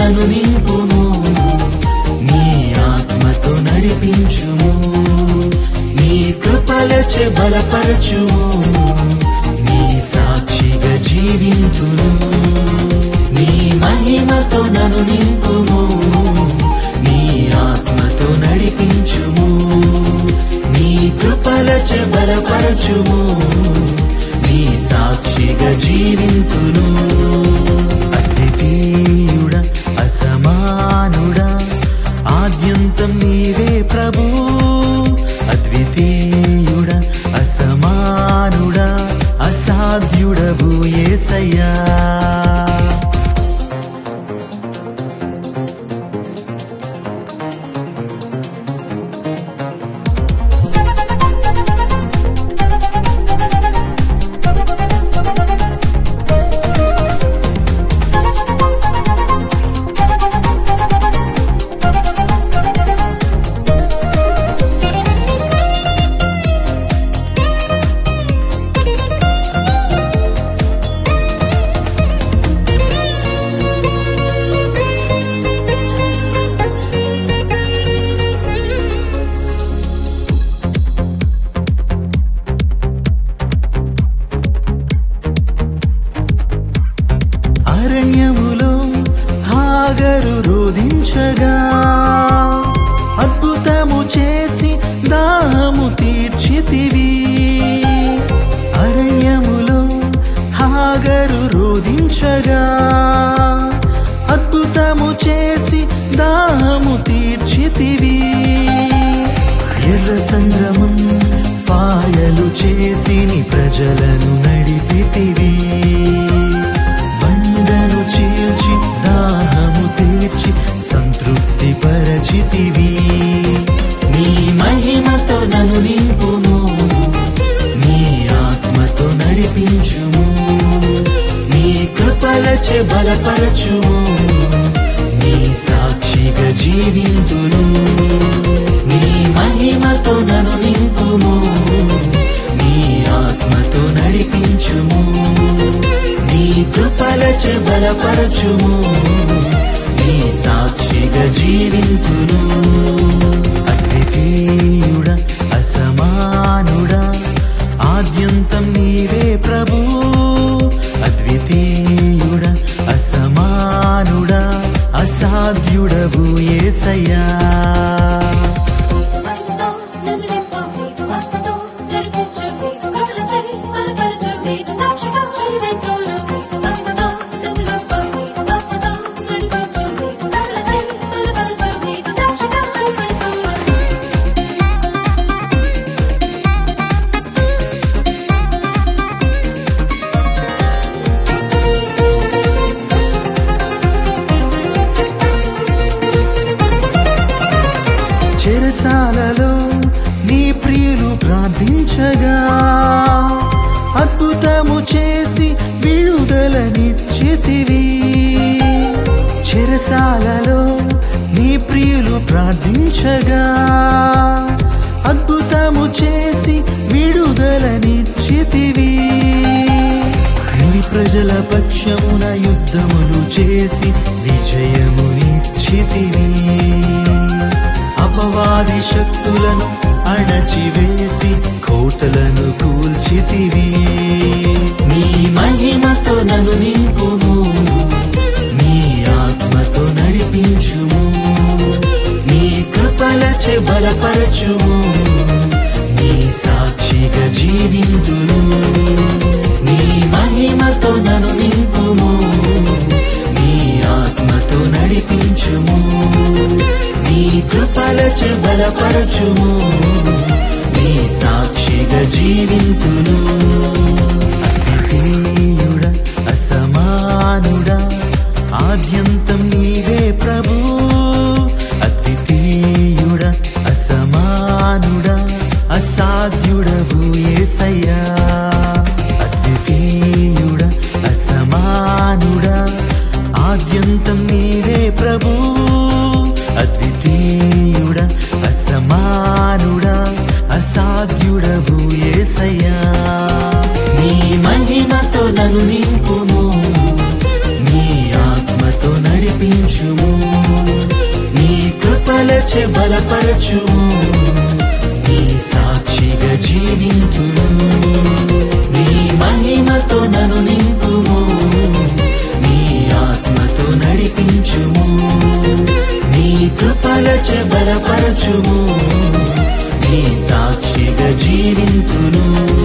నన్ను నింపుము నీ ఆత్మతో నడిపించుము నీ కృపలచే బలపరచుము నీ సాక్షిగా జీవింతును నీ మహిమతో నన్ను నింపుము నీ ఆత్మతో నడిపించుము నీ కృపలచే బలపరచుము నీ సాక్షిగా జీవింతును అద్వితీయుడా అసమానుడా ఆద్యంతం నీవే ప్రభు అద్వితీయుడా అసమానుడా అసాధ్యుడవు ఏసయ్యా అరణ్యములో హాగరు రోధించగా అద్భుతము చేసి దాహము తీర్చితివి అరణ్యములో హాగరు రోధించగా అద్భుతము చేసి దాహము తీర్చితివి ఎర్ర సంద్రమం పాయలు చేసి నీ ప్రజలను నడిపితివి బండను చీల్చి దాహము తీర్చి సంతృప్తి పరచితివి నీ మహిమతో నన్ను నింపుము నీ ఆత్మతో నడిపించుము నీ కృపలచే బలపరచుము నీ సాక్షిగా జీవింతును నీ మహిమతో నన్ను నింపుము నీ ఆత్మతో నడిపించుము నీ కృపలచే బలపరచుము నీ సాక్షిగా జీవింతును అద్వితీయుడా అసమానుడా ఆద్యంతం నీవే ప్రభు అద్వితీయుడా అసమానుడా అసాధ్యుడవు ఏసయ్యా మహిమతో నన్ను నింపు నీకు ఆత్మతో నడిపించు నీకు కృపలచే బలపరచు నీకు సాక్షిగా జీవింతును నీకు మహిమతో నన్ను నింపు నీకు ఆత్మతో నడిపించు నీకు కృపలచే బలపరచు నీకు సాక్షిగా జీవింతును చెరసాలలో నీ ప్రియులు ప్రార్థించగా అద్భుతము చేసి విడుదలనిచ్చితివి చెరసాలలో నీ ప్రియులు ప్రార్థించగా అద్భుతము చేసి విడుదలనిచ్చితివి నీ ప్రజల పక్షమున యుద్ధములు చేసి విజయమునిచ్చితివి అపవాది శక్తులను అణచివేసి కోటలను కూల్చితివి నీ మహిమతో నన్ను నింపుము నీ ఆత్మతో నడిపించుము నీ కృపలచే బలపరచుము నీ సాక్షిగా జీవింతును నీ మహిమతో నన్ను నింపుము నీ ఆత్మతో నడిపించుము నీ కృపలచే బలపరచుము నీ సాక్షిగా జీవింతును అద్వితీయుడా అసమానుడా ఆద్యంతం నీవే ప్రభు అద్వితీయుడా అసమానుడా అసాధ్యుడవు ఏసయ్యా అద్వితీయుడా అసమానుడా ఆద్యంతం నీవే ప్రభు అద్వితీయుడా అసమానుడా అసాధ్యుడవు ఏసయ్యా నీ మహిమతో నన్ను నింపుము నీ ఆత్మతో నడిపించుము కృపలచే బలపరచుము నీ సాక్షిగా జీవింతును నీ మహిమతో నన్ను నింపుము నీ ఆత్మతో నడిపించుము నీ కృపలచే బలపరచుము నీ సాక్షిగా జీవింతును